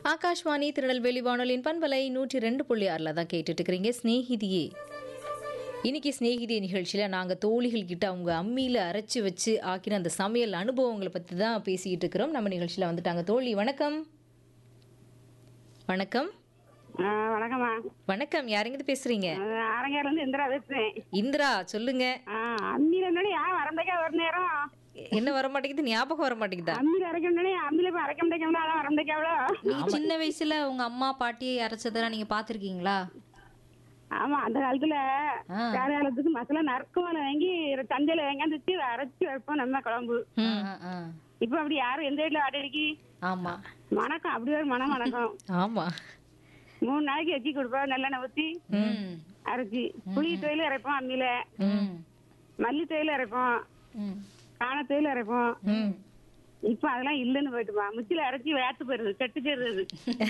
ஆகாஷ்வாணி திருநெல்வேலி வானொலியின் பண்பலை நூற்றி ரெண்டு புள்ளி ஆறில் தான் கேட்டுட்டு இருக்கிறீங்க ஸ்நேகிதியே இன்னைக்கு ஸ்நேகிதி நிகழ்ச்சியில் நாங்கள் தோழிகள் கிட்ட அவங்க அம்மியில் அரைச்சி வச்சு ஆக்கின அந்த சமையல் அனுபவங்களை பற்றி தான் பேசிக்கிட்டு இருக்கிறோம் நம்ம நிகழ்ச்சியில் வந்துட்டாங்க தோழி வணக்கம் வணக்கம் ஆ, வணக்கம்மா வணக்கம் யாருங்கிட்ட பேசுறீங்க அரங்கேல இருந்து இந்திரா பேசுறேன் இந்திரா சொல்லுங்க ஆ, அம்மியில இருந்தாலும் ஏன் வரம்பைக்கா ஒரு நேரம் என்ன வர மாட்டேங்குது ஞாபகம் வர மாட்டேங்குதா அம்மியில அரைக்கணும்னே அம்மியில போய் அரைக்க முடியாது அதான் வரம்பைக்கா எவ்வளோ நீங்க சின்ன வயசுல உங்க அம்மா பாட்டி அரைச்சதெல்லாம் நீங்க பாத்திருக்கீங்களா ஆமா அந்த காலத்துல ஆ. வேற காலத்துக்கு மசாலா நறுக்குமலை வாங்கி சந்தையில வாங்கி வச்சு அரைச்சி வைப்போம் நம்ம குழம்பு ஆ, ஆ. இப்ப அப்படி யாரும் எந்த வீட்டுல ஆட்டடிக்கு ஆமா மணக்கம் அப்படி ஒரு மனம் மணக்கம் ஆமா மூணு நாளைக்கு வச்சு கொடுப்போம் நல்லெண்ணெய் ஊத்தி ம். அரைச்சி புளி தொழில் அரைப்போம் அம்மியில ம். மல்லி தொழில் அரைப்போம் ம். காண தொழில் அரைப்போம் ம் இப்ப அதெல்லாம் இல்லைன்னு போயிட்டுமா மிச்சில அரைச்சி வேத்து போயிருது கெட்டு போயிருது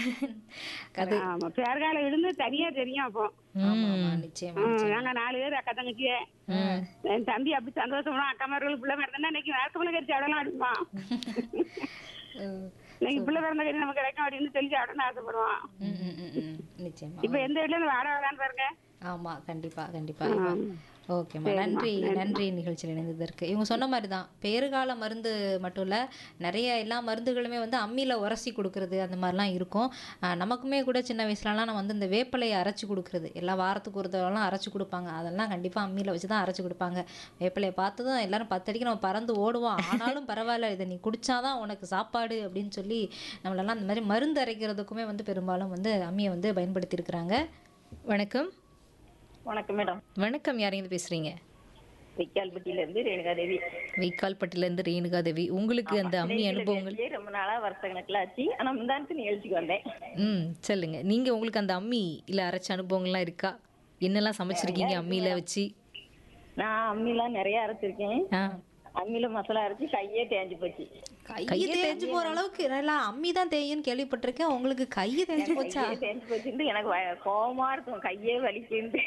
ஆமா பேர்கால விழுந்து தனியா தெரியும் அப்போ ஆமா, ஆமா, நிச்சயமா ம், நாங்க நாலு பேர் அக்கா தங்கச்சிய என் தம்பி அப்படி சந்தோஷமா அக்கா மாதிரி பிள்ளை பிறந்தா இன்னைக்கு வேசமலை கறிச்சு அடலாம் அடிப்பான் இன்னைக்கு பிள்ளை பிறந்த கறி நமக்கு கிடைக்கும் அப்படின்னு சொல்லி சாப்பிடணும்னு ஆசைப்படுவான் ம், ம், ம், ம். நிச்சயமா இப்ப எந்த வீட்டுல இருந்து வாட வாடான்னு பாருங்க ஆமா கண்டிப்பா கண்டிப்பா ஓகேம்மா நன்றி நன்றி நிகழ்ச்சியில் இணைந்ததற்கு இவங்க சொன்ன மாதிரி தான் பேறுகால மருந்து மட்டும் இல்லை நிறைய எல்லா மருந்துகளுமே வந்து அம்மியில் உரசி கொடுக்கறது அந்த மாதிரிலாம் இருக்கும் ஆஹ் நமக்குமே கூட சின்ன வயசுலலாம் நம்ம வந்து இந்த வேப்பிலையை அரைச்சி கொடுக்குறது எல்லா வாரத்துக்கு ஒரு தடவைலாம் அரைச்சி கொடுப்பாங்க அதெல்லாம் கண்டிப்பாக அம்மியில் வச்சு தான் அரைச்சி கொடுப்பாங்க வேப்பிலையை பார்த்ததும் எல்லாரும் பத்தடிக்கு நம்ம பறந்து ஓடுவோம் ஆனாலும் பரவாயில்ல இதை நீ குடிச்சாதான் உனக்கு சாப்பாடு அப்படின்னு சொல்லி நம்மளெல்லாம் அந்த மாதிரி மருந்து அரைக்கிறதுக்குமே வந்து பெரும்பாலும் வந்து அம்மியை வந்து பயன்படுத்தியிருக்கிறாங்க வணக்கம் வணக்கம் மேடம் வணக்கம் யாரையும் பேசுறீங்க வைக்கால்பட்டியில இருந்து ரேணுகா தேவி வைக்கால்பட்டிலேருந்து ரேணுகா தேவி உங்களுக்கு அந்த அம்மி அனுபவங்கள் இதே ரொம்ப நாளா வருஷ கணக்குல ஆச்சு ஆனா முந்தானத்து நிகழ்ச்சிக்கு வந்தேன் ம் சொல்லுங்க நீங்க உங்களுக்கு அந்த அம்மி இல்ல அரைச்ச அனுபவங்கள்லாம் இருக்கா என்னெல்லாம் சமைச்சிருக்கீங்க அம்மியில வச்சு நான் அம்மிலாம் நிறைய அரைச்சிருக்கேன் ஆ அம்மியில மசாலா அரைச்சி கையே தேஞ்சு போச்சு கையை தேஞ்சு போற அளவுக்கு எல்லாம் அம்மி தான் தேயுன்னு கேள்விப்பட்டிருக்கேன் உங்களுக்கு கையை தேஞ்சு போச்சா கையே தேஞ்சு போச்சுட்டு எனக்கு வ- கோவமா இருக்கும் கையே வலிக்குது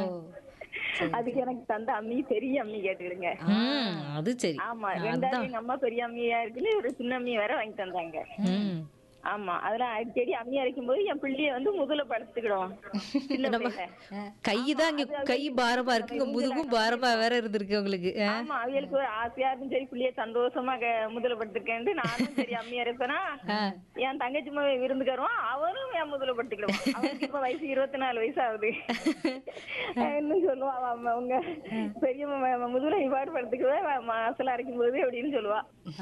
அதுக்கு எனக்கு தந்த அம்மி பெரிய அம்மி கேட்டுக்கிடுங்க ம் அது சரி ஆமா ரெண்டாவது எங்க அம்மா பெரிய அம்மியா இருக்குன்னு ஒரு சின்ன அம்மி வேற வாங்கி தந்தாங்க ம் ஆமா அதெல்லாம் அடிக்கடி அம்மி அரைக்கும் போது என் பிள்ளைய வந்து முதல்ல படுத்துக்கிடும் சின்ன பிள்ளைல. கை தான் இங்க கை பாரமா இருக்கு இங்க முதுகும் பாரமா வேற இருந்திருக்கு உங்களுக்கு ஆ? ஆமா அவங்களுக்கு ஒரு ஆசையா இருக்கும் சரி பிள்ளைய சந்தோஷமா க- முதல்ல படுத்துருக்கேன் நானும் சரி அம்மியா இருப்பேனா என் தங்கச்சி மகன் விருந்துக்காருவான் அவனும் என் முதல்ல படுத்துக்கிடுவான் அவனுக்கு இப்ப வயசு இருபத்தி நாலு வயசு ஆகுது இன்னும் சொல்லுவான் அவன் அவன் அவங்க பெரிய ம- முதல்ல இவ்வாறு படுத்துக்குவேன் மசாலா அரைக்கும் போது அப்படின்னு சொல்லுவா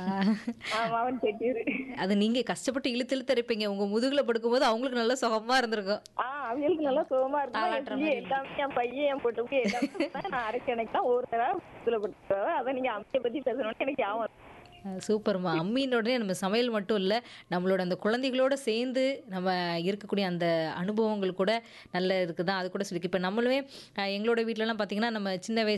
ஆமா அவன் செட்டிரு அது நீங்க கஷ்டப்பட்டு இழுத்து இழுத்து இருப்பீங்க உங்க முதுகுல படுக்கும்போது அவங்களுக்கு நல்ல சுகமா இருந்திருக்கும் ஆஹ் அவங்களுக்கு நல்லா சுகமா இருக்கும் எல்லாமே என் பையன் என் பொட்டுக்கு எல்லாமே நான் அரைக்க எனக்கு தான் ஒரு தடவை முதல்ல படுத்துக்குவேன் அதை நீங்க அம்மியை பத்தி பேசணும்னு எனக்கு ஞாபகம் அஹ் சூப்பர்மா அம்மியின் உடனே நம்ம சமையல் மட்டும் இல்லை நம்மளோட அந்த குழந்தைகளோட சேர்ந்து நம்ம இருக்கக்கூடிய அந்த அனுபவங்கள் கூட நல்ல இதுக்கு தான் அது கூட சொல்லி இப்போ நம்மளுமே அஹ் எங்களோட வீட்டிலலாம் பார்த்தீங்கன்னா நம்ம சின்ன வயசு